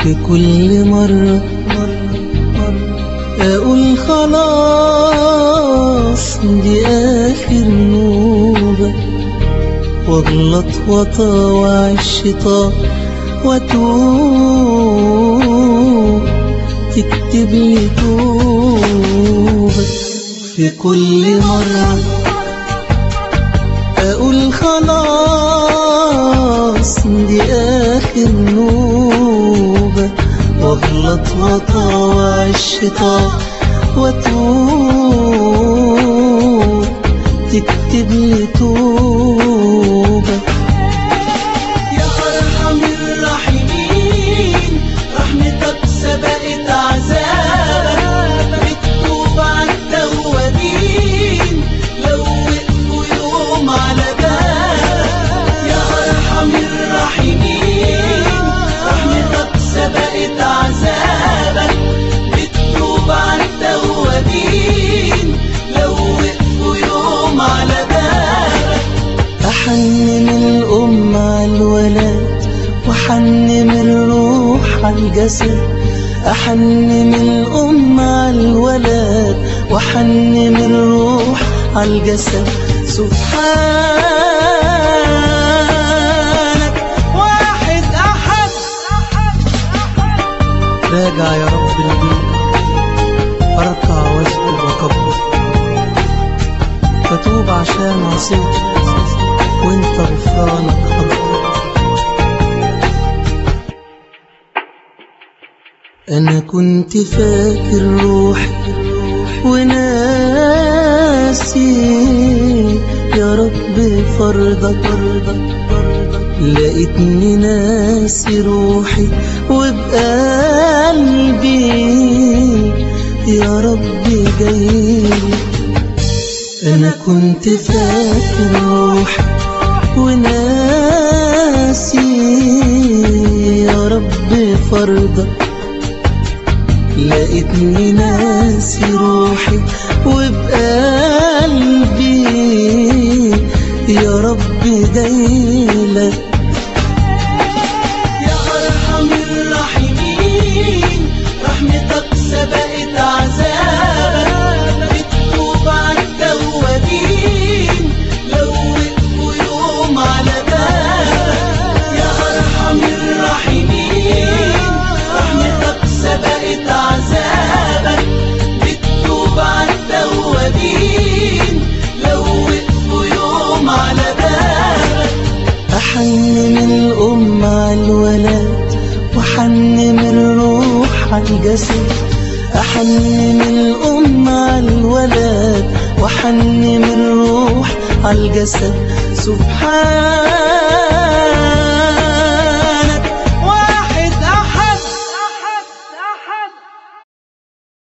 في كل مرة أقول خلاص دي آخر نوبة واغلط وطاوع الشيطان واتوب تكتب لي توبة في كل مرة أقول خلاص دي آخر نوبة واغلط وطاوع الشيطان واتوب تكتب لي توبة يا أرحم الراحمين رحمتك سبقت عذابك مكتوب عن التوابين لو وقفوا يوم على بابك يا أرحم الراحمين رحمتك سبقت عذابك مكتوب عن التوابين لو وقفوا يوم على بابك أحن من الأم على الولد وحن من الروح على الجسد أحن من الأم على الولد وحن من الروح على الجسد سبحانك واحد أحد راجع يا رب البيت أركع واسجد وأكبر فتوب عشان عصيت وانت غفرانك أكبر أنا كنت فاكر روحي وناسي يا رب فرضك فرضك لقيتني ناسي روحي وبقلبي يا رب جايلي أنا كنت فاكر روحي وناسي يا رب فرضك لقيتني ناسي روحي وبقلبي يا رب جايلك يا أرحم الراحمين رحمتك سبقت عذابك مكتوب عن التوابين لو وقفوا يوم على بابك يا أرحم الراحمين رحمتك سبقت عذابك مكتوب عن التوابين لو وقفوا يوم على بابك أحن من الأم على الولد وحن من الروح على الجسد أحن من الأم على الولد وحن من الروح على الجسد سبحان